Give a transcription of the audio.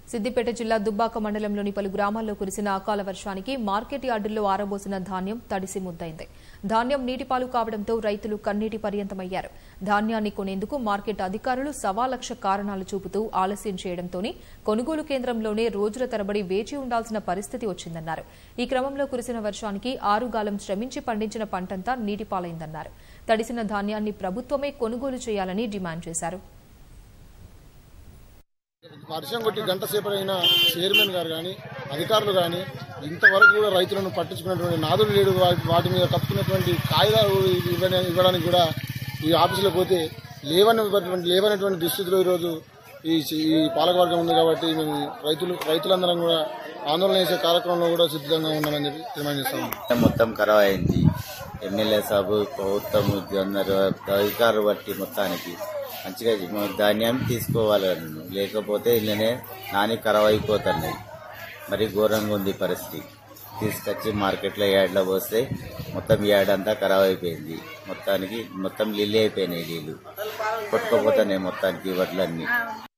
సిద్దిపేట జిల్లా దుబ్బాక మండలంలోని పలు గ్రామాల్లో కురిసిన అకాల వర్షానికి మార్కెట్ యార్డుల్లో ఆరబోసిన ధాన్యం తడిసి ముద్దైంది ధాన్యం నీటిపాలు కావడంతో రైతులు కన్నీటి పర్యంతమయ్యారు ధాన్యాన్ని కొనేందుకు మార్కెట్ అధికారులు సవా లక్ష కారణాలు చూపుతూ ఆలస్యం చేయడంతోనే కొనుగోలు కేంద్రంలోనే రోజుల తరబడి వేచి ఉండాల్సిన పరిస్థితి వచ్చిందన్నారు ఈ క్రమంలో కురిసిన వర్షానికి ఆరుగాలం శ్రమించి పండించిన పంటంతా నీటిపాలైందన్నారు తడిసిన ధాన్యాన్ని ప్రభుత్వమే కొనుగోలు చేయాలని డిమాండ్ చేశారు వర్షం కొట్టి గంట సేపడైనా చైర్మన్ గారు కానీ అధికారులు కానీ ఇంతవరకు కూడా రైతులను పట్టించుకున్నటువంటి నాదుడు లేడు వా- వాటి మీద తప్పుకున్నటువంటి కాగితాలు ఇవ్వని- ఇవ్వడానికి కూడా ఈ ఆఫీసులో పోతే లేవనటువంటి లేవనటువంటి దుస్థితిలో ఈరోజు ఈ ఈ పాలకవర్గం ఉంది కాబట్టి మేము రైతులు రైతులందరం కూడా ఆందోళన చేసే కార్యక్రమంలో కూడా సిద్ధంగా ఉన్నామని చెప్పి డిమాండ్ చేస్తాము మొత్తం ఖరాబ్ అయింది ఎమ్మెల్యే సాబు ప్రభుత్వం అందరు అధికారులు బట్టి మొత్తానికి మంచిగా మ- ధాన్యం తీసుకోవాలి లేకపోతే ఇళ్ళనే నాని ఖరాబ్ అయిపోతున్నాయి మరి ఘోరంగా ఉంది పరిస్థితి తీసుకొచ్చి మార్కెట్లో యాడ్లో పోస్తే మొత్తం యాడ్ అంతా ఖరాబ్ అయిపోయింది మొత్తానికి మొత్తం లిల్లీ అయిపోయినాయి నీళ్ళు కొట్టుకోపోతున్నాయి మొత్తానికి వడ్లన్నీ